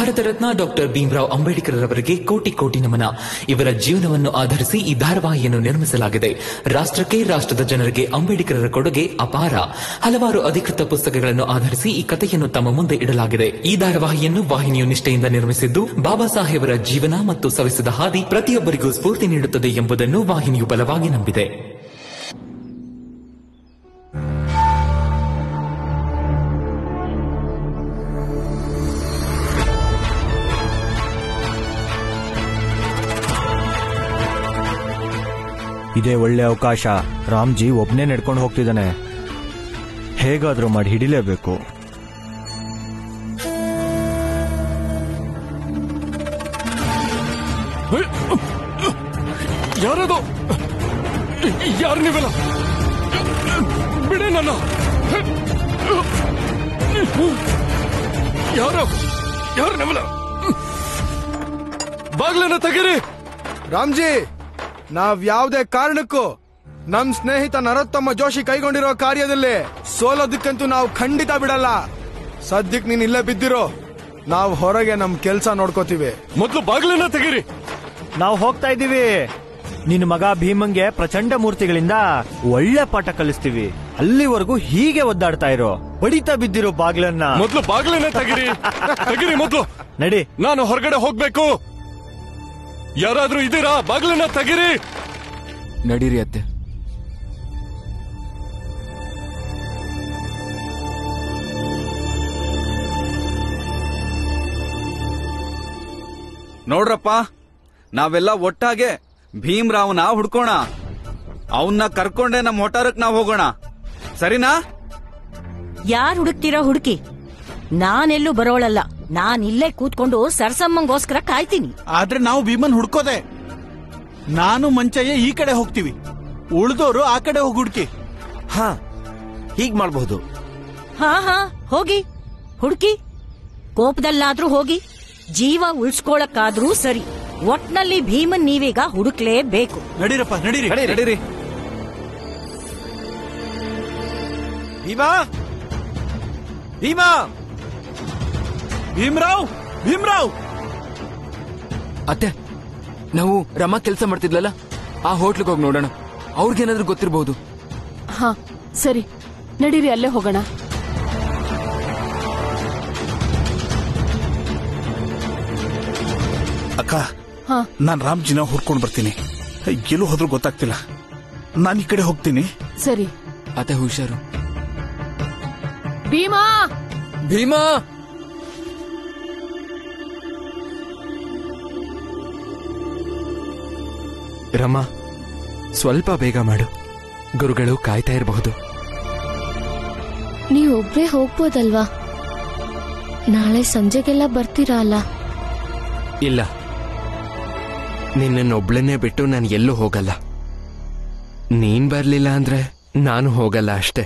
Bharat Ratna doctor Bhimrao Ambedkar ಅವರಿಗೆ ಕೋಟಿ ಕೋಟಿ ನಮನ ಇವರ ಜೀವನವನ್ನು ಆಧರಿಸಿ ಈ ಧಾರಾವಾಹಿಯನ್ನು ನಿರ್ಮಿಸಲಾಗಿದೆ ರಾಷ್ಟ್ರಕ್ಕೆ ರಾಷ್ಟ್ರದ ಜನರಿಗೆ ಅಂಬೇಡ್ಕರರ ಕೊಡುಗೆ ಅಪಾರ ಹಲವಾರು ಅಧಿಕೃತ ಪುಸ್ತಕಗಳನ್ನು ಆಧರಿಸಿ ಈ ಕಥೆಯನ್ನು ತಮ್ಮ ಮುಂದೆ ಇಡಲಾಗಿದೆ ಈ ಧಾರಾವಾಹಿಯನ್ನು ವಾಹಿನಿಯು ನಿಷ್ಠೆಯಿಂದ ನಿರ್ಮಿಸಿದ್ದು ಬಾಬಾ ಸಾಹೇಬರ ಜೀವನ ಮತ್ತು ಸವಿಸಿದ ಹಾದಿ ಪ್ರತಿಯೊಬ್ಬರಿಗೂ ಸ್ಫೂರ್ತಿ ನೀಡುತ್ತದೆ ಎಂಬುದನ್ನು ವಾಹಿನಿಯು ಬಲವಾಗಿ ನಂಬಿದೆ ಇದೇ ಒಳ್ಳೆ ಅವಕಾಶ ರಾಮ್ಜಿ ಒಬ್ನೇ ನಡ್ಕೊಂಡು ಹೋಗ್ತಿದ್ದಾನೆ ಹೇಗಾದ್ರೂ ಮಾಡಿ ಹಿಡಿಲೇಬೇಕು ಯಾರದು ಯಾರು ನೀವೆಲ್ಲ ಬಿಡಿ ನನ್ನ ಯಾರು ಯಾರು ನೀವೆಲ್ಲ ಬಾಗ್ಲನ್ನ ತೆಗೀರಿ ರಾಮ್ಜಿ ನಾವ್ ಯಾವ್ದೇ ಕಾರಣಕ್ಕೂ ನಮ್ ಸ್ನೇಹಿತ ನರೋತ್ತಮ ಜೋಶಿ ಕೈಗೊಂಡಿರೋ ಕಾರ್ಯದಲ್ಲಿ ಸೋಲೋದಕ್ಕಂತೂ ನಾವು ಖಂಡಿತ ಬಿಡಲ್ಲ ಸದ್ಯಕ್ ನೀನ್ ಇಲ್ಲೇ ಬಿದ್ದಿರೋ ನಾವ್ ಹೊರಗೆ ನಮ್ ಕೆಲ್ಸ ನೋಡ್ಕೋತೀವಿ ಮೊದ್ಲು ಬಾಗ್ಲನ್ನ ತೆಗೀರಿ ನಾವು ಹೋಗ್ತಾ ಇದ್ದೀವಿ ನಿನ್ನ ಮಗ ಭೀಮಂಗೆ ಪ್ರಚಂಡ ಮೂರ್ತಿಗಳಿಂದ ಒಳ್ಳೆ ಪಾಠ ಕಲಿಸ್ತೀವಿ ಅಲ್ಲಿವರೆಗೂ ಹೀಗೆ ಒದ್ದಾಡ್ತಾ ಇರೋ ಬಡಿತಾ ಬಿದ್ದಿರೋ ಬಾಗ್ಲನ್ನ ಮೊದ್ಲು ಬಾಗ್ಲನ್ನ ತೆಗೀರಿ ತೆಗೀರಿ ಮೊದ್ಲು ನಡಿ ನಾನು ಹೊರಗಡೆ ಹೋಗ್ಬೇಕು ಯಾರಾದ್ರೂ ಇದ್ದೀರಾ ಬಾಗ್ಲನ್ನ ತೆಗೀರಿ ನಡೀರಿ ಅತ್ತೆ ನೋಡ್ರಪ್ಪ ನಾವೆಲ್ಲ ಒಟ್ಟಾಗೆ ಭೀಮ್ರಾವ್ನ ಹುಡ್ಕೋಣ ಅವನ್ನ ಕರ್ಕೊಂಡೆ ನಮ್ ಹೊಟಾರಕ್ ನಾವ್ ಹೋಗೋಣ ಸರಿನಾ ಯಾರ್ ಹುಡುಕ್ತಿರೋ ಹುಡುಕಿ ನಾನೆಲ್ಲೂ ಬರೋಳಲ್ಲ ನಾನ್ ಇಲ್ಲೇ ಕೂತ್ಕೊಂಡು ಸರ್ಸಮ್ಮಂಗೋಸ್ಕರ ಕಾಯ್ತೀನಿ ಆದ್ರೆ ನಾವು ಭೀಮನ್ ಹುಡ್ಕೋದೆ ನಾನು ಮಂಚಯ್ಯ ಈ ಕಡೆ ಹೋಗ್ತೀವಿ ಉಳ್ದೋರು ಆ ಕಡೆ ಹೋಗಿ ಹುಡ್ಕಿ ಹಾ ಹೀಗ್ ಮಾಡಬಹುದು ಹಾ ಹಾ ಹೋಗಿ ಹುಡುಕಿ ಕೋಪದಲ್ಲಾದ್ರೂ ಹೋಗಿ ಜೀವ ಉಳ್ಸ್ಕೊಳಕ್ಕಾದ್ರೂ ಸರಿ ಒಟ್ನಲ್ಲಿ ಭೀಮನ್ ನೀವೀಗ ಹುಡುಕ್ಲೇಬೇಕು ನಡೀರಪ್ಪ ನಡೀರಿ ನಡೀರಿ ಭೀಮಾ ಭೀಮಾ ಭೀಮ್ರಾವ್ ಭೀಮ್ರಾವ್ ಅತ್ತೆ ನಾವು ರಮಾ ಕೆಲಸ ಮಾಡ್ತಿದ್ಲಲ್ಲ ಆ ಹೋಟ್ಲಿಗೆ ಹೋಗಿ ನೋಡೋಣ ಅವ್ರಿಗೇನಾದ್ರೂ ಗೊತ್ತಿರಬಹುದು ಹಾ ಸರಿ ನಡೀರಿ ಅಲ್ಲೇ ಹೋಗೋಣ ಅಕ್ಕ ಹಾ ನಾನ್ ರಾಮ್ಜಿನ ಹುಡ್ಕೊಂಡ್ ಬರ್ತೀನಿ ಎಲ್ಲೂ ಹೋದ್ರೂ ಗೊತ್ತಾಗ್ತಿಲ್ಲ ನಾನ್ ಈ ಕಡೆ ಹೋಗ್ತೀನಿ ಸರಿ ಅತ್ತೆ ಹುಷಾರು ಭೀಮಾ ಭೀಮಾ ರಮಾ ಸ್ವಲ್ಪ ಬೇಗ ಮಾಡು ಗುರುಗಳು ಕಾಯ್ತಾ ಇರಬಹುದು ನೀವು ಒಬ್ರೇ ಹೋಗ್ಬೋದಲ್ವಾ ನಾಳೆ ಸಂಜೆಗೆಲ್ಲ ಬರ್ತೀರಾ ಅಲ್ಲ ಇಲ್ಲ ನಿನ್ನನ್ನೊಬ್ಳನ್ನೇ ಬಿಟ್ಟು ನಾನು ಎಲ್ಲೂ ಹೋಗಲ್ಲ ನೀನ್ ಬರ್ಲಿಲ್ಲ ಅಂದ್ರೆ ನಾನು ಹೋಗಲ್ಲ ಅಷ್ಟೇ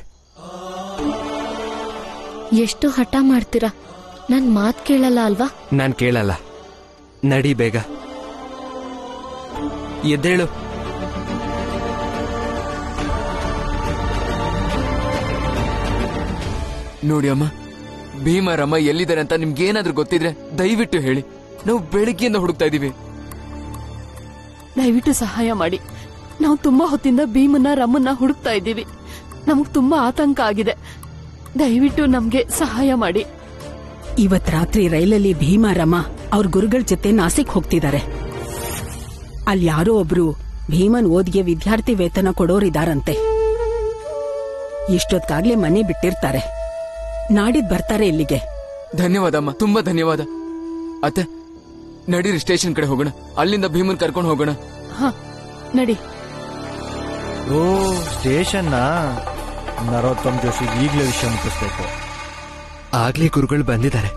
ಎಷ್ಟು ಹಠ ಮಾಡ್ತೀರಾ ನನ್ ಮಾತ್ ಕೇಳಲ್ಲ ಅಲ್ವಾ ನಾನ್ ಕೇಳಲ್ಲ ನಡಿ ಬೇಗ ಎದ್ದೇಳು ನೋಡಿ ಅಮ್ಮ ಭೀಮ ರಮ ಎಲ್ಲಿದ್ದಾರೆ ಅಂತ ನಿಮ್ಗೇನಾದ್ರೂ ಗೊತ್ತಿದ್ರೆ ದಯವಿಟ್ಟು ಹೇಳಿ ನಾವು ಬೆಳಗ್ಗೆಯಿಂದ ಹುಡುಕ್ತಾ ಇದೀವಿ ದಯವಿಟ್ಟು ಸಹಾಯ ಮಾಡಿ ನಾವು ತುಂಬಾ ಹೊತ್ತಿಂದ ಭೀಮನ್ನ ರಮ್ಮನ್ನ ಹುಡುಕ್ತಾ ಇದ್ದೀವಿ ನಮಗ್ ತುಂಬಾ ಆತಂಕ ಆಗಿದೆ ದಯವಿಟ್ಟು ನಮ್ಗೆ ಸಹಾಯ ಮಾಡಿ ಇವತ್ ರಾತ್ರಿ ರೈಲಲ್ಲಿ ಭೀಮಾರಮ್ಮ ಅವ್ರ ಗುರುಗಳ ಜೊತೆ ನಾಸಿಕ್ ಹೋಗ್ತಿದ್ದಾರೆ ಅಲ್ಲಿ ಯಾರೋ ಒಬ್ರು ಭೀಮನ್ ಓದಿಗೆ ವಿದ್ಯಾರ್ಥಿ ವೇತನ ಕೊಡೋರಿದಾರಂತೆ ಇಷ್ಟೊತ್ಗಾಗ್ಲೇ ಮನೆ ಬಿಟ್ಟಿರ್ತಾರೆ ನಾಡಿದ್ ಬರ್ತಾರೆ ಇಲ್ಲಿಗೆ ಧನ್ಯವಾದ ಅಮ್ಮ ತುಂಬಾ ಧನ್ಯವಾದ ಅತ್ತೆ ನಡೀರಿ ಸ್ಟೇಷನ್ ಕಡೆ ಹೋಗೋಣ ಅಲ್ಲಿಂದ ಭೀಮನ್ ಕರ್ಕೊಂಡು ಹೋಗೋಣ ಹಾ ನಡಿ ಓ ಸ್ಟೇಷನ್ನ ನರೋತ್ತಮ್ ಜೋಶಿ ಈಗಲೇ ವಿಷಯ ಮುಟ್ಟಿಸ್ಬೇಕು ಆಗ್ಲೇ ಗುರುಗಳು ಬಂದಿದ್ದಾರೆ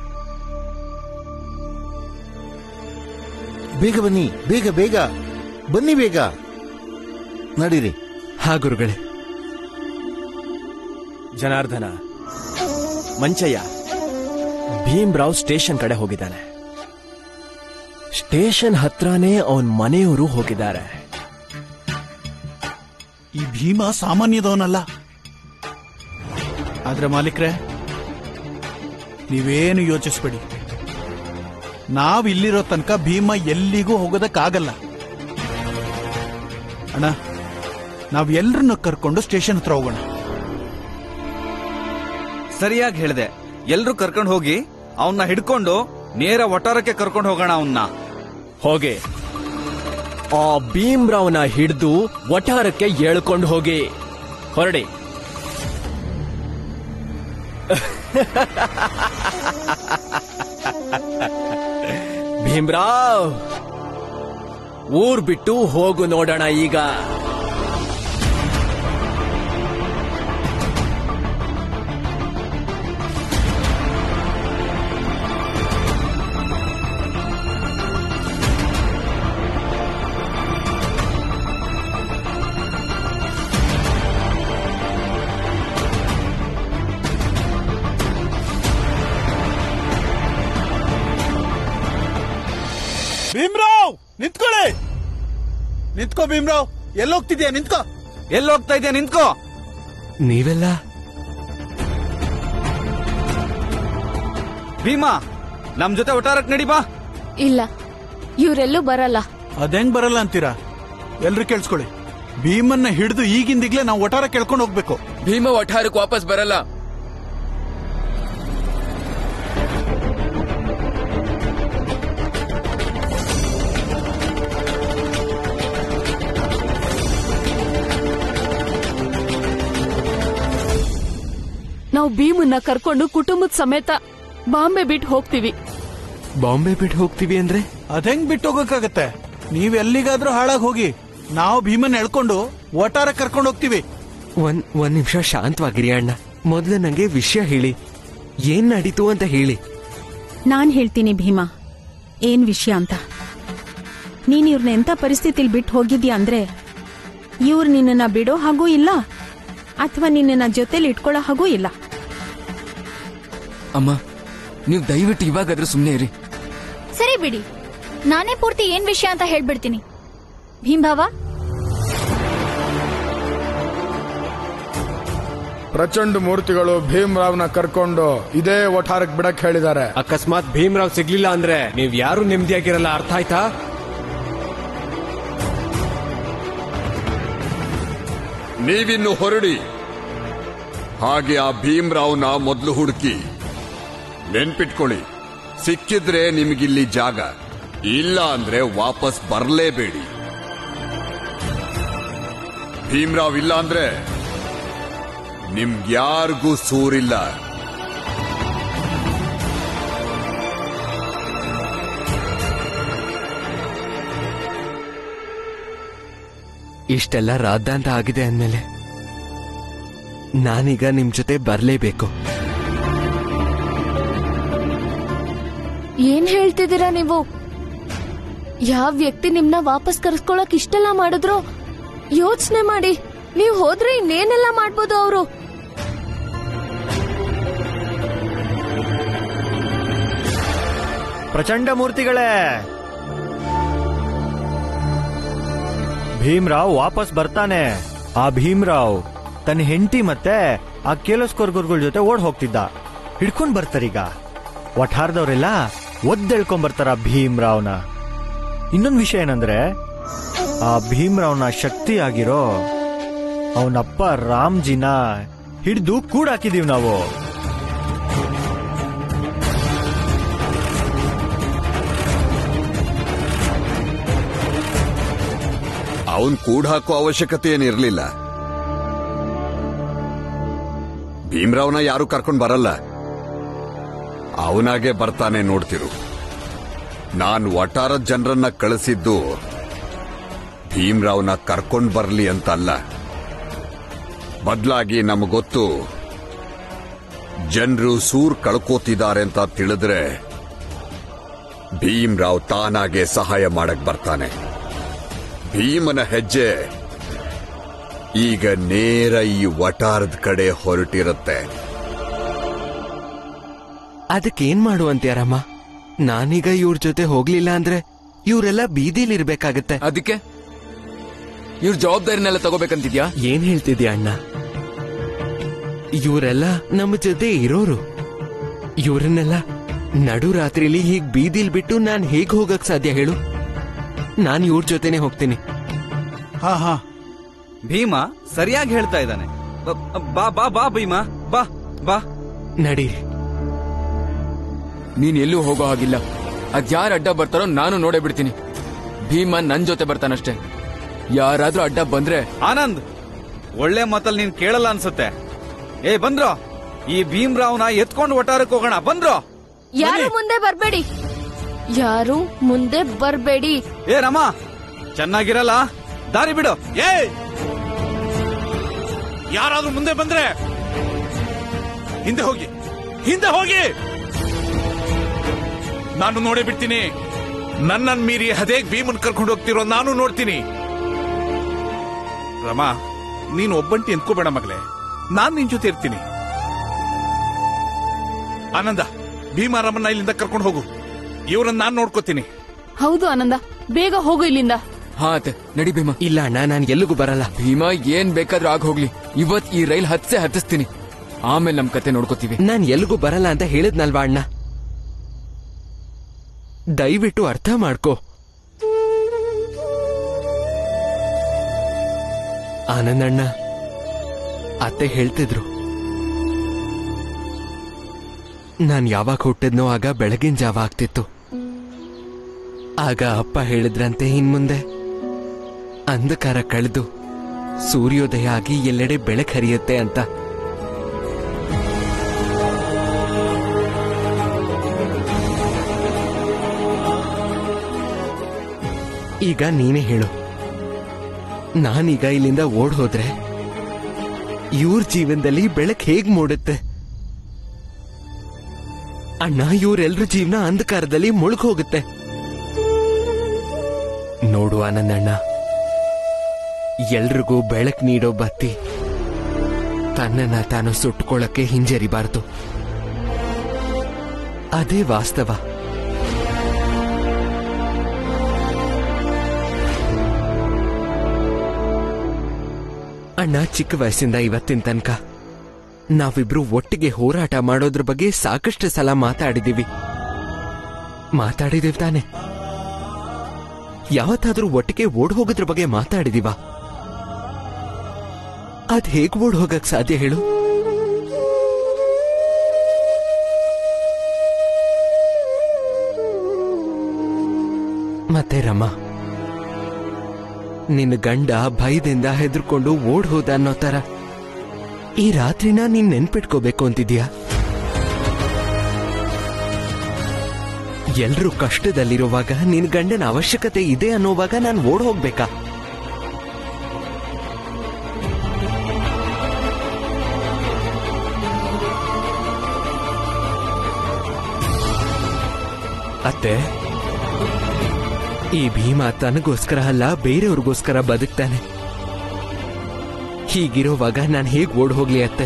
ಬೇಗ ಬನ್ನಿ ಬೇಗ ಬೇಗ ಬನ್ನಿ ಬೇಗ ನಡೀರಿ ಹಾ ಗುರುಗಳೇ ಜನಾರ್ದನ ಮಂಚಯ್ಯ ಭೀಮ್ರಾವ್ ಸ್ಟೇಷನ್ ಕಡೆ ಹೋಗಿದ್ದಾನೆ ಸ್ಟೇಷನ್ ಹತ್ರನೇ ಅವನ್ ಮನೆಯವರು ಹೋಗಿದ್ದಾರೆ ಈ ಭೀಮ ಸಾಮಾನ್ಯದವನಲ್ಲ ಆದ್ರೆ ಮಾಲೀಕ್ರೆ ನೀವೇನು ಯೋಚಿಸ್ಬೇಡಿ ನಾವ್ ಇಲ್ಲಿರೋ ತನಕ ಭೀಮ ಎಲ್ಲಿಗೂ ಹೋಗೋದಕ್ಕಾಗಲ್ಲ ಅಣ್ಣ ನಾವ್ ಎಲ್ರನ್ನ ಕರ್ಕೊಂಡು ಸ್ಟೇಷನ್ ಹತ್ರ ಹೋಗೋಣ ಸರಿಯಾಗಿ ಹೇಳ್ದೆ ಎಲ್ರು ಕರ್ಕೊಂಡು ಹೋಗಿ ಅವನ್ನ ಹಿಡ್ಕೊಂಡು ನೇರ ಒಟ್ಟಾರಕ್ಕೆ ಕರ್ಕೊಂಡು ಹೋಗೋಣ ಅವನ್ನ ಹೋಗಿ ಆ ಭೀಮ್ರಾವ್ನ ಹಿಡಿದು ಒಟ್ಟಾರಕ್ಕೆ ಎಳ್ಕೊಂಡು ಹೋಗಿ ಹೊರಡಿ ಭೀಮ್ರಾವ್ ಊರ್ ಬಿಟ್ಟು ಹೋಗು ನೋಡೋಣ ಈಗ ಭೀಮ್ರಾವ್ ನಿಂತ್ಕೊಳ್ಳಿ ನಿಂತ್ಕೋ ಭೀಮ್ರಾವ್ ಎಲ್ಲೋಗ್ತಿದ್ಯಾ ನಿಂತ್ಕೋ ಎಲ್ಲಿ ಹೋಗ್ತಾ ಇದೆಯಾ ನಿಂತ್ಕೋ ನೀವೆಲ್ಲ ಭೀಮಾ ನಮ್ ಜೊತೆ ಒಟ್ಟಾರಕ್ ನಡಿ ಬಾ ಇಲ್ಲ ಇವರೆಲ್ಲೂ ಬರಲ್ಲ ಅದೆಂಗ್ ಬರಲ್ಲ ಅಂತೀರಾ ಎಲ್ರು ಕೇಳಿಸ್ಕೊಳ್ಳಿ ಭೀಮನ್ನ ಹಿಡಿದು ಈಗಿಂದಿಗ್ಲೇ ನಾವು ಒಟಾರ ಕೇಳ್ಕೊಂಡು ಹೋಗ್ಬೇಕು ಭೀಮ ಒಟ್ಟಾರಕ್ಕೆ ವಾಪಸ್ ಬರಲ್ಲ ನಾವು ಭೀಮನ್ನ ಕರ್ಕೊಂಡು ಕುಟುಂಬದ ಸಮೇತ ಬಾಂಬೆ ಬಿಟ್ಟು ಹೋಗ್ತೀವಿ ಬಾಂಬೆ ಬಿಟ್ಟು ಹೋಗ್ತೀವಿ ಅಂದ್ರೆ ಅದೆಂಗ್ ಬಿಟ್ಟು ಹೋಗಕ್ಕಾಗತ್ತೆ ನೀವ್ ಎಲ್ಲಿಗಾದ್ರೂ ಹಾಳಾಗ್ ಹೋಗಿ ನಾವು ಭೀಮನ್ ಎಳ್ಕೊಂಡು ಒಟಾರ ಕರ್ಕೊಂಡು ಹೋಗ್ತೀವಿ ಒಂದ್ ಒಂದ್ ನಿಮಿಷ ಶಾಂತವಾಗಿರಿ ಅಣ್ಣ ಮೊದ್ಲು ನಂಗೆ ವಿಷಯ ಹೇಳಿ ಏನ್ ನಡೀತು ಅಂತ ಹೇಳಿ ನಾನ್ ಹೇಳ್ತೀನಿ ಭೀಮಾ ಏನ್ ವಿಷಯ ಅಂತ ನೀನ್ ಇವ್ರನ್ನ ಎಂತ ಪರಿಸ್ಥಿತಿಲಿ ಬಿಟ್ಟು ಹೋಗಿದ್ಯಾ ಅಂದ್ರೆ ಇವ್ರು ನಿನ್ನನ್ನ ಬಿಡೋ ಹಾಗೂ ಇಲ್ಲ ಅಥವಾ ನಿನ್ನನ್ನ ಜೊತೆಲಿ ಇಟ್ಕೊಳ್ಳೋ ಹಾಗೂ ಇಲ್ಲ ಅಮ್ಮ ನೀವು ದಯವಿಟ್ಟು ಇವಾಗಾದ್ರೂ ಸುಮ್ಮನೆ ಇರಿ ಸರಿ ಬಿಡಿ ನಾನೇ ಪೂರ್ತಿ ಏನ್ ವಿಷಯ ಅಂತ ಹೇಳ್ಬಿಡ್ತೀನಿ ಭೀಂಭಾವ ಪ್ರಚಂಡ ಮೂರ್ತಿಗಳು ಭೀಮ್ರಾವ್ನ ಕರ್ಕೊಂಡು ಇದೇ ಒಠಾರಕ್ ಬಿಡಕ್ ಹೇಳಿದ್ದಾರೆ ಅಕಸ್ಮಾತ್ ಭೀಮ್ರಾವ್ ಸಿಗ್ಲಿಲ್ಲ ಅಂದ್ರೆ ನೀವ್ ಯಾರು ನೆಮ್ಮದಿಯಾಗಿರಲ್ಲ ಅರ್ಥ ಆಯ್ತಾ ನೀವಿನ್ನು ಹೊರಡಿ ಹಾಗೆ ಆ ಭೀಮ್ರಾವ್ನ ಮೊದಲು ಹುಡುಕಿ ನೆನ್ಪಿಟ್ಕೊಳ್ಳಿ ಸಿಕ್ಕಿದ್ರೆ ನಿಮಗಿಲ್ಲಿ ಜಾಗ ಇಲ್ಲ ಅಂದ್ರೆ ವಾಪಸ್ ಬರಲೇಬೇಡಿ ಭೀಮ್ರಾವ್ ಇಲ್ಲ ಅಂದ್ರೆ ನಿಮ್ಗ್ಯಾರಿಗೂ ಸೂರಿಲ್ಲ ಇಷ್ಟೆಲ್ಲ ರಾದ್ದಾಂತ ಆಗಿದೆ ಅಂದ್ಮೇಲೆ ನಾನೀಗ ನಿಮ್ ಜೊತೆ ಬರ್ಲೇಬೇಕು ಏನ್ ಹೇಳ್ತಿದ್ದೀರಾ ನೀವು ಯಾವ ವ್ಯಕ್ತಿ ನಿಮ್ನ ವಾಪಸ್ ಕರ್ಸ್ಕೊಳಕ್ ಇಷ್ಟೆಲ್ಲ ಮಾಡಿದ್ರು ಯೋಚನೆ ಮಾಡಿ ನೀವ್ ಹೋದ್ರೆ ಇನ್ನೇನೆಲ್ಲ ಮಾಡ್ಬೋದು ಅವರು ಪ್ರಚಂಡ ಮೂರ್ತಿಗಳೇ ಭೀಮ್ರಾವ್ ವಾಪಸ್ ಬರ್ತಾನೆ ಆ ಭೀಮ್ರಾವ್ ತನ್ನ ಹೆಂಡತಿ ಮತ್ತೆ ಆ ಕೇಲಸ್ಕೊರ್ಗುರ್ಗಳ ಜೊತೆ ಓಡ್ ಹೋಗ್ತಿದ್ದ ಹಿಡ್ಕೊಂಡ್ ಬರ್ತಾರೀಗ ಒಠಾರದವ್ರೆಲ್ಲ ಒದ್ದೆಳ್ಕೊಂಡ್ ಬರ್ತಾರ ಭೀಮ್ರಾವ್ನ ಇನ್ನೊಂದ್ ವಿಷಯ ಏನಂದ್ರೆ ಆ ಭೀಮ್ರಾವ್ನ ಶಕ್ತಿ ಆಗಿರೋ ಅವನಪ್ಪ ರಾಮ್ಜಿನ ಹಿಡಿದು ಕೂಡಾಕಿದೀವಿ ನಾವು ಅವನ್ ಕೂಡ ಹಾಕೋ ಅವಶ್ಯಕತೆ ಏನಿರ್ಲಿಲ್ಲ ಭೀಮ್ರಾವ್ನ ಯಾರು ಕರ್ಕೊಂಡ್ ಬರಲ್ಲ ಅವನಾಗೆ ಬರ್ತಾನೆ ನೋಡ್ತಿರು ನಾನ್ ವಟಾರದ ಜನರನ್ನ ಕಳಿಸಿದ್ದು ಭೀಮ್ರಾವ್ನ ಕರ್ಕೊಂಡ್ ಬರ್ಲಿ ಅಂತ ಅಲ್ಲ ಬದ್ಲಾಗಿ ನಮಗೊತ್ತು ಜನರು ಸೂರ್ ಕಳ್ಕೋತಿದ್ದಾರೆ ಅಂತ ತಿಳಿದ್ರೆ ಭೀಮ್ರಾವ್ ತಾನಾಗೆ ಸಹಾಯ ಮಾಡಕ್ ಬರ್ತಾನೆ ಭೀಮನ ಹೆಜ್ಜೆ ಈಗ ನೇರ ಈ ವಟಾರದ ಕಡೆ ಹೊರಟಿರುತ್ತೆ ಅದಕ್ಕೇನ್ ಮಾಡುವಂತ್ಯಾರಮ್ಮ ನಾನೀಗ ಇವ್ರ ಜೊತೆ ಹೋಗ್ಲಿಲ್ಲ ಅಂದ್ರೆ ಇವರೆಲ್ಲ ಬೀದಿಲಿರ್ಬೇಕಾಗತ್ತೆ ಅದಕ್ಕೆ ಇವ್ರ ಜವಾಬ್ದಾರಿನೆಲ್ಲ ತಗೋಬೇಕಂತಿದ್ಯಾ ಏನ್ ಹೇಳ್ತಿದ್ಯಾ ಅಣ್ಣ ಇವರೆಲ್ಲ ನಮ್ಮ ಜೊತೆ ಇರೋರು ಇವ್ರನ್ನೆಲ್ಲ ನಡು ರಾತ್ರಿಲಿ ಹೀಗ್ ಬೀದಿಲ್ ಬಿಟ್ಟು ನಾನ್ ಹೇಗ್ ಹೋಗಕ್ ಸಾಧ್ಯ ಹೇಳು ನಾನ್ ಇವ್ರ ಜೊತೆನೆ ಹೋಗ್ತೀನಿ ಹಾ ಹಾ ಭೀಮಾ ಸರಿಯಾಗಿ ಹೇಳ್ತಾ ಇದ್ದಾನೆ ಬ- ಬಾ ಬಾ ಬಾ ಭೀಮಾ ಬಾ ಬಾ ನಡೀರಿ ನೀನ್ ಎಲ್ಲೂ ಹೋಗೋ ಹಾಗಿಲ್ಲ ಅದ್ಯಾರ ಅಡ್ಡ ಬರ್ತಾರೋ ನಾನು ನೋಡೇ ಬಿಡ್ತೀನಿ ಭೀಮ ನನ್ ಜೊತೆ ಬರ್ತಾನಷ್ಟೇ ಯಾರಾದ್ರೂ ಅಡ್ಡ ಬಂದ್ರೆ ಆನಂದ್ ಒಳ್ಳೆ ಮಾತಲ್ಲಿ ನೀನ್ ಕೇಳಲ್ಲ ಅನ್ಸುತ್ತೆ ಏ ಬಂದ್ರೋ ಈ ಭೀಮ್ರಾವ್ನ ಎತ್ಕೊಂಡು ಒಟ್ಟಾರಕ್ಕೆ ಹೋಗೋಣ ಬಂದ್ರೋ ಯಾರು ಮುಂದೆ ಬರ್ಬೇಡಿ ಯಾರು ಮುಂದೆ ಬರ್ಬೇಡಿ ಏ ರಮ ಚೆನ್ನಾಗಿರಲ್ಲ ದಾರಿ ಬಿಡು ಏ ಯಾರಾದ್ರೂ ಮುಂದೆ ಬಂದ್ರೆ ಹಿಂದೆ ಹೋಗಿ ಹಿಂದೆ ಹೋಗಿ ನಾನು ನೋಡೇ ಬಿಡ್ತೀನಿ ನನ್ನನ್ ಮೀರಿ ಹದೇಗ್ ಭೀಮನ್ ಕರ್ಕೊಂಡು ಹೋಗ್ತಿರೋ ನಾನು ನೋಡ್ತೀನಿ ರಮಾ ನೀನು ಒಬ್ಬಂಟಿ ಎಂದ್ಕೋಬೇಡ ಮಗಳೇ ನಾನ್ ನಿನ್ ಜೊತೆ ಇರ್ತೀನಿ ಆನಂದ ಭೀಮಾರಮ್ಮನ್ನ ಇಲ್ಲಿಂದ ಕರ್ಕೊಂಡು ಹೋಗು ಇವ್ರನ್ನ ನಾನ್ ನೋಡ್ಕೋತೀನಿ ಹೌದು ಆನಂದ ಬೇಗ ಹೋಗು ಇಲ್ಲಿಂದ ಹಾ ಅತ್ತೆ ನಡಿ ಭೀಮ ಇಲ್ಲ ಅಣ್ಣ ನಾನು ಎಲ್ಲಿಗೂ ಬರಲ್ಲ ಭೀಮ ಏನ್ ಬೇಕಾದ್ರೂ ಆಗ ಹೋಗ್ಲಿ ಇವತ್ ಈ ರೈಲ್ ಹತ್ಸೆ ಹತ್ತಿಸ್ತೀನಿ ಆಮೇಲೆ ನಮ್ ಕತೆ ನೋಡ್ಕೋತೀವಿ ನಾನ್ ಎಲ್ಲಿಗೂ ಬರಲ್ಲ ಅಂತ ಹೇಳಿದ್ನಲ್ವಾ ಅಣ್ಣ ದಯವಿಟ್ಟು ಅರ್ಥ ಮಾಡ್ಕೋ ಆನಂದಣ್ಣ ಅತ್ತೆ ಹೇಳ್ತಿದ್ರು ನಾನ್ ಯಾವಾಗ ಹುಟ್ಟಿದ್ನೋ ಆಗ ಬೆಳಗಿನ ಜಾವ ಆಗ್ತಿತ್ತು ಆಗ ಅಪ್ಪ ಹೇಳಿದ್ರಂತೆ ಇನ್ಮುಂದೆ ಅಂಧಕಾರ ಕಳೆದು ಸೂರ್ಯೋದಯ ಆಗಿ ಎಲ್ಲೆಡೆ ಬೆಳಕು ಹರಿಯುತ್ತೆ ಅಂತ ಈಗ ನೀನೇ ಹೇಳು ನಾನೀಗ ಇಲ್ಲಿಂದ ಓಡ್ ಹೋದ್ರೆ ಇವ್ರ ಜೀವನದಲ್ಲಿ ಬೆಳಕ್ ಹೇಗ್ ಮೂಡುತ್ತೆ ಅಣ್ಣ ಇವ್ರೆಲ್ರ ಜೀವನ ಅಂಧಕಾರದಲ್ಲಿ ಮುಳುಗ್ ಹೋಗುತ್ತೆ ನೋಡು ಆನಂದಣ್ಣ ಎಲ್ರಿಗೂ ಬೆಳಕ್ ನೀಡೋ ಬತ್ತಿ ತನ್ನನ್ನ ತಾನು ಸುಟ್ಕೊಳ್ಳಕ್ಕೆ ಹಿಂಜರಿಬಾರ್ದು ಅದೇ ವಾಸ್ತವ ಅಣ್ಣ ಚಿಕ್ಕ ವಯಸ್ಸಿಂದ ಇವತ್ತಿನ ತನಕ ನಾವಿಬ್ರು ಒಟ್ಟಿಗೆ ಹೋರಾಟ ಮಾಡೋದ್ರ ಬಗ್ಗೆ ಸಾಕಷ್ಟು ಸಲ ಮಾತಾಡಿದೀವಿ ಮಾತಾಡಿದೀವಿ ತಾನೆ ಯಾವತ್ತಾದ್ರೂ ಒಟ್ಟಿಗೆ ಓಡ್ ಹೋಗೋದ್ರ ಬಗ್ಗೆ ಮಾತಾಡಿದೀವ ಅದ್ ಹೇಗ್ ಓಡ್ ಹೋಗಕ್ ಸಾಧ್ಯ ಹೇಳು ಮತ್ತೆ ರಮ ನಿನ್ನ ಗಂಡ ಭಯದಿಂದ ಹೆದರ್ಕೊಂಡು ಓಡ್ ಹೋದ ಅನ್ನೋ ತರ ಈ ರಾತ್ರಿನ ನೀನ್ ನೆನ್ಪಿಟ್ಕೋಬೇಕು ಅಂತಿದ್ಯಾ ಎಲ್ರೂ ಕಷ್ಟದಲ್ಲಿರುವಾಗ ನಿನ್ ಗಂಡನ ಅವಶ್ಯಕತೆ ಇದೆ ಅನ್ನೋವಾಗ ನಾನು ಓಡ್ ಹೋಗ್ಬೇಕಾ ಅತ್ತೆ ಈ ಭೀಮ ತನಗೋಸ್ಕರ ಅಲ್ಲ ಬೇರೆಯವ್ರಿಗೋಸ್ಕರ ಬದುಕ್ತಾನೆ ಹೀಗಿರೋವಾಗ ನಾನು ಹೇಗ್ ಓಡ್ ಹೋಗ್ಲಿ ಅತ್ತೆ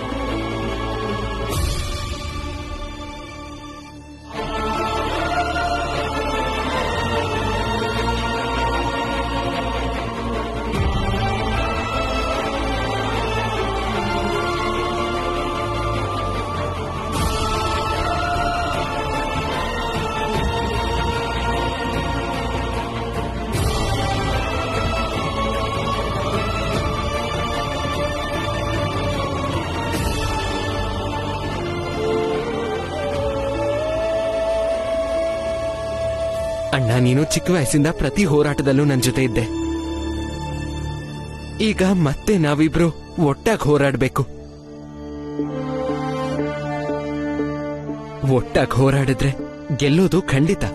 ಅಣ್ಣ ನೀನು ಚಿಕ್ಕ ವಯಸ್ಸಿಂದ ಪ್ರತಿ ಹೋರಾಟದಲ್ಲೂ ನನ್ನ ಜೊತೆ ಇದ್ದೆ ಈಗ ಮತ್ತೆ ನಾವಿಬ್ರು ಒಟ್ಟಾಗಿ ಹೋರಾಡ್ಬೇಕು ಒಟ್ಟಾಗಿ ಹೋರಾಡಿದ್ರೆ ಗೆಲ್ಲೋದು ಖಂಡಿತ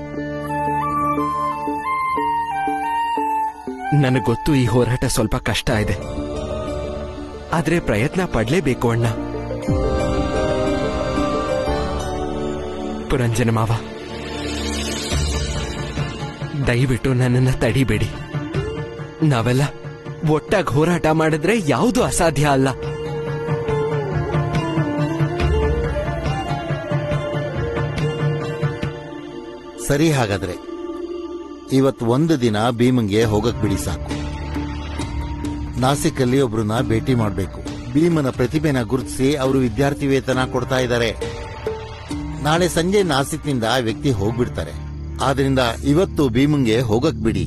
ನನಗೊತ್ತು ಈ ಹೋರಾಟ ಸ್ವಲ್ಪ ಕಷ್ಟ ಇದೆ ಆದ್ರೆ ಪ್ರಯತ್ನ ಪಡ್ಲೇಬೇಕು ಅಣ್ಣ ಪುರಂಜನ ಮಾವ ದಯವಿಟ್ಟು ನನ್ನನ್ನ ತಡಿಬೇಡಿ ನಾವೆಲ್ಲ ಒಟ್ಟಾಗಿ ಹೋರಾಟ ಮಾಡಿದ್ರೆ ಯಾವುದು ಅಸಾಧ್ಯ ಅಲ್ಲ ಸರಿ ಹಾಗಾದ್ರೆ ಇವತ್ತು ಒಂದು ದಿನ ಭೀಮಂಗೆ ಹೋಗಕ್ ಬಿಡಿ ಸಾಕು ನಾಸಿಕಲ್ಲಿ ಒಬ್ರನ್ನ ಭೇಟಿ ಮಾಡಬೇಕು ಭೀಮನ ಪ್ರತಿಭೆನ ಗುರುತಿಸಿ ಅವರು ವಿದ್ಯಾರ್ಥಿ ವೇತನ ಕೊಡ್ತಾ ಇದ್ದಾರೆ ನಾಳೆ ಸಂಜೆ ನಾಸಿಕ್ನಿಂದ ಆ ವ್ಯಕ್ತಿ ಹೋಗ್ಬಿಡ್ತಾರೆ ಆದ್ರಿಂದ ಇವತ್ತು ಭೀಮಂಗೆ ಹೋಗಕ್ ಬಿಡಿ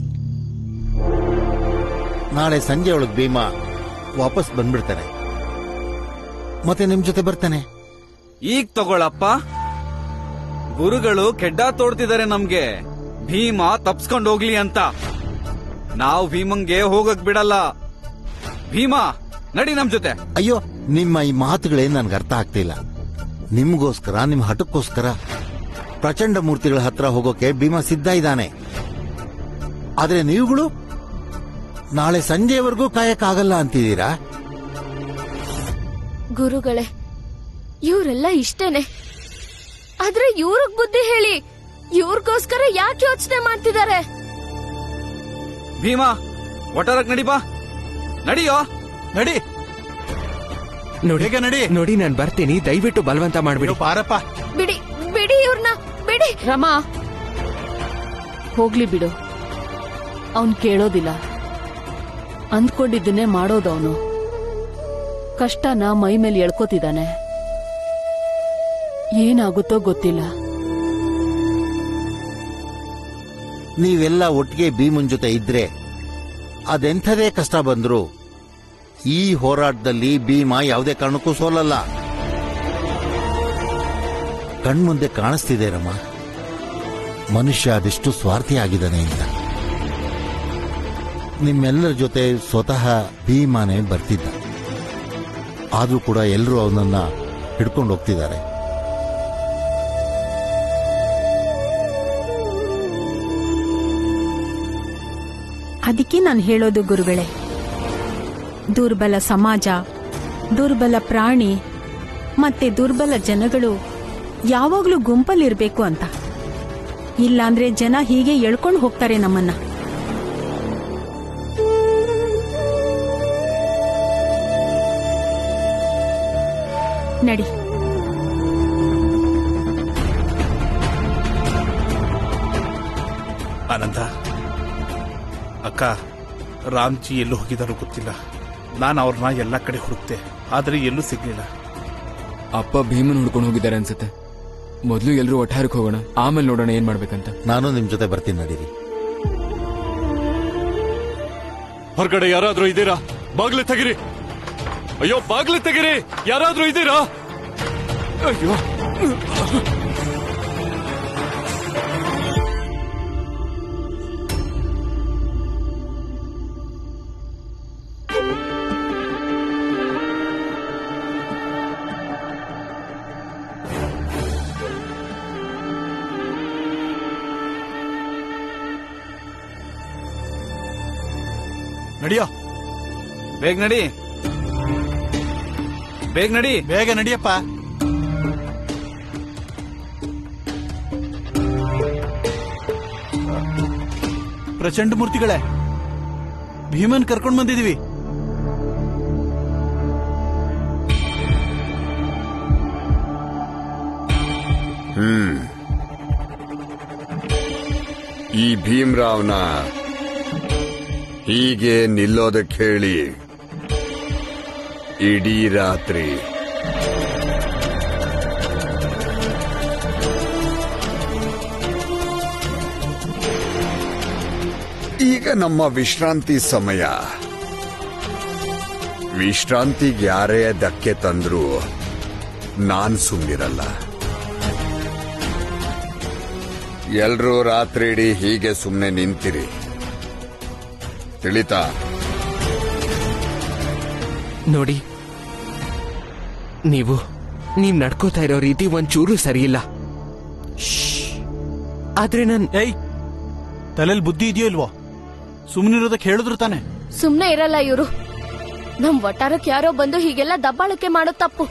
ನಾಳೆ ಸಂಜೆ ಒಳಗ್ ಭೀಮ ವಾಪಸ್ ಬಂದ್ಬಿಡ್ತಾನೆ ಮತ್ತೆ ನಿಮ್ ಜೊತೆ ಬರ್ತಾನೆ ಈಗ ತಗೊಳಪ್ಪ ಗುರುಗಳು ಕೆಡ್ಡ ತೋಡ್ತಿದ್ದಾರೆ ನಮ್ಗೆ ಭೀಮ ತಪ್ಸ್ಕೊಂಡ್ ಹೋಗ್ಲಿ ಅಂತ ನಾವು ಭೀಮಂಗೆ ಹೋಗಕ್ ಬಿಡಲ್ಲ ಭೀಮ ನಡಿ ನಮ್ ಜೊತೆ ಅಯ್ಯೋ ನಿಮ್ಮ ಈ ಮಾತುಗಳೇ ನನ್ಗೆ ಅರ್ಥ ಆಗ್ತಿಲ್ಲ ನಿಮ್ಗೋಸ್ಕರ ನಿಮ್ ಹಠಕ್ಕೋಸ್ಕರ ಪ್ರಚಂಡ ಮೂರ್ತಿಗಳ ಹತ್ರ ಹೋಗೋಕೆ ಭೀಮ ಸಿದ್ಧ ಇದ್ದಾನೆ ಆದ್ರೆ ನೀವುಗಳು ನಾಳೆ ಸಂಜೆವರೆಗೂ ಕಾಯಕ್ಕಾಗಲ್ಲ ಅಂತಿದ್ದೀರಾ ಗುರುಗಳೇ ಇವರೆಲ್ಲ ಇಷ್ಟೇನೆ ಆದ್ರೆ ಇವ್ರಿಗ್ ಬುದ್ಧಿ ಹೇಳಿ ಇವ್ರಿಗೋಸ್ಕರ ಯಾಕೆ ಯೋಚನೆ ಮಾಡ್ತಿದ್ದಾರೆ ಭೀಮ ಒಟ್ಟಾರಕ್ ನಡಿ ಬಾ ನಡಿಯೋ ನಡಿ ನೋಡಿ ನಡಿ ನೋಡಿ ನಾನು ಬರ್ತೀನಿ ದಯವಿಟ್ಟು ಬಲವಂತ ಮಾಡ್ಬಿಡಿ ಪಾರಪ್ಪ ಬಿಡಿ ಬಿಡಿ ಇವ್ರನ್ನ ಬಿಡಿ ರಮಾ ಹೋಗ್ಲಿ ಬಿಡು ಅವನ್ ಕೇಳೋದಿಲ್ಲ ಅಂದ್ಕೊಂಡಿದ್ದನ್ನೇ ಮಾಡೋದವನು ಕಷ್ಟನ ಮೈ ಮೇಲೆ ಎಳ್ಕೋತಿದ್ದಾನೆ ಏನಾಗುತ್ತೋ ಗೊತ್ತಿಲ್ಲ ನೀವೆಲ್ಲ ಒಟ್ಟಿಗೆ ಭೀಮನ್ ಜೊತೆ ಇದ್ರೆ ಅದೆಂಥದೇ ಕಷ್ಟ ಬಂದ್ರು ಈ ಹೋರಾಟದಲ್ಲಿ ಭೀಮ ಯಾವುದೇ ಕಾರಣಕ್ಕೂ ಸೋಲಲ್ಲ ಕಣ್ಮುಂದೆ ಕಾಣಿಸ್ತಿದೆ ರಮ್ಮ ಮನುಷ್ಯ ಅದೆಷ್ಟು ಸ್ವಾರ್ಥಿ ಆಗಿದ್ದಾನೆ ಅಂತ ನಿಮ್ಮೆಲ್ಲರ ಜೊತೆ ಸ್ವತಃ ಭೀಮಾನೇ ಬರ್ತಿದ್ದ ಆದ್ರೂ ಕೂಡ ಎಲ್ಲರೂ ಅವನನ್ನ ಹಿಡ್ಕೊಂಡು ಹೋಗ್ತಿದ್ದಾರೆ ಅದಕ್ಕೆ ನಾನು ಹೇಳೋದು ಗುರುಗಳೇ ದುರ್ಬಲ ಸಮಾಜ ದುರ್ಬಲ ಪ್ರಾಣಿ ಮತ್ತೆ ದುರ್ಬಲ ಜನಗಳು ಯಾವಾಗ್ಲೂ ಗುಂಪಲ್ಲಿರ್ಬೇಕು ಅಂತ ಇಲ್ಲಾಂದ್ರೆ ಜನ ಹೀಗೆ ಎಳ್ಕೊಂಡು ಹೋಗ್ತಾರೆ ನಮ್ಮನ್ನ ನಡಿ ಆನಂದ ಅಕ್ಕ ರಾಮ್ಜಿ ಎಲ್ಲೂ ಹೋಗಿದಾರೋ ಗೊತ್ತಿಲ್ಲ ನಾನು ಅವ್ರನ್ನ ಎಲ್ಲ ಕಡೆ ಹುಡುಕ್ತೆ ಆದ್ರೆ ಎಲ್ಲೂ ಸಿಗ್ಲಿಲ್ಲ ಅಪ್ಪ ಭೀಮನ್ ಹುಡ್ಕೊಂಡು ಹೋಗಿದ್ದಾರೆ ಅನ್ಸುತ್ತೆ ಮೊದಲು ಎಲ್ರೂ ಒಟ್ಟಾರಕ್ಕೆ ಹೋಗೋಣ ಆಮೇಲೆ ನೋಡೋಣ ಏನ್ ಮಾಡ್ಬೇಕಂತ ನಾನು ನಿಮ್ ಜೊತೆ ಬರ್ತೀನಿ ನಡೀರಿ ಹೊರಗಡೆ ಯಾರಾದ್ರೂ ಇದ್ದೀರಾ ಬಾಗ್ಲು ತೆಗಿರಿ ಅಯ್ಯೋ ಬಾಗ್ಲು ತೆಗಿರಿ ಯಾರಾದ್ರೂ ಇದ್ದೀರಾ ಅಯ್ಯೋ ನಡಿಯೋ ಬೇಗ ನಡಿ ಬೇಗ ನಡಿ ಬೇಗ ನಡಿಯಪ್ಪ ಪ್ರಚಂಡ ಮೂರ್ತಿಗಳೇ ಭೀಮನ್ ಕರ್ಕೊಂಡ್ ಬಂದಿದೀವಿ ಹ್ಮ್ ಈ ಭೀಮ್ರಾವ್ನ ಹೀಗೆ ನಿಲ್ಲೋದಕ್ಕೆ ಹೇಳಿ ಇಡೀ ರಾತ್ರಿ ಈಗ ನಮ್ಮ ವಿಶ್ರಾಂತಿ ಸಮಯ ವಿಶ್ರಾಂತಿಗೆ ಯಾರೇ ಧಕ್ಕೆ ತಂದ್ರು ನಾನ್ ಸುಮ್ಮಿರಲ್ಲ ಎಲ್ರೂ ರಾತ್ರಿ ಇಡೀ ಹೀಗೆ ಸುಮ್ಮನೆ ನಿಂತಿರಿ ತಿಳಿತಾ ನೋಡಿ ನೀವು ನೀವ್ ನಡ್ಕೋತಾ ಇರೋ ರೀತಿ ಒಂಚೂರು ಸರಿಯಿಲ್ಲ ಆದ್ರೆ ನನ್ ಏಯ್ ತಲೆಯಲ್ಲಿ ಬುದ್ಧಿ ಇದೆಯೋ ಇಲ್ವೋ ಸುಮ್ಮನಿರೋದಕ್ಕೆ ಹೇಳಿದ್ರು ತಾನೆ ಸುಮ್ನೆ ಇರಲ್ಲ ಇವರು ನಮ್ ವಟಾರಕ್ಕೆ ಯಾರೋ ಬಂದು ಹೀಗೆಲ್ಲ ದಬ್ಬಾಳಿಕೆ ಮಾಡೋ ತಪ್ಪು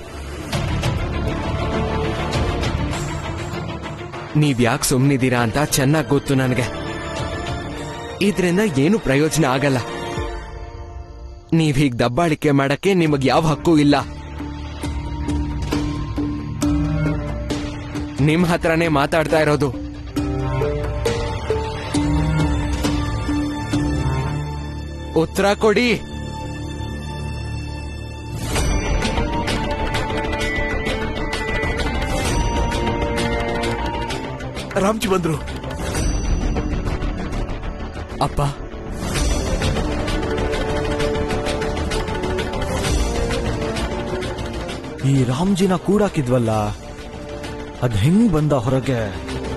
ನೀವ್ ಯಾಕೆ ಸುಮ್ನಿದ್ದೀರಾ ಅಂತ ಚೆನ್ನಾಗ್ ಗೊತ್ತು ನನಗೆ ಇದ್ರಿಂದ ಏನು ಪ್ರಯೋಜನ ಆಗಲ್ಲ ನೀವ್ ಹೀಗ್ ದಬ್ಬಾಳಿಕೆ ಮಾಡಕ್ಕೆ ನಿಮಗ್ ಯಾವ ಹಕ್ಕು ಇಲ್ಲ ನಿಮ್ ಹತ್ರನೇ ಮಾತಾಡ್ತಾ ಇರೋದು ಉತ್ತರ ಕೊಡಿ ರಾಮ್ಜಿ ಬಂದ್ರು ಅಪ್ಪ ಈ ರಾಮ್ಜಿನ ಕೂಡಾಕಿದ್ವಲ್ಲ ಅದ್ ಹೆಂಗ್ ಬಂದ ಹೊರಗೆ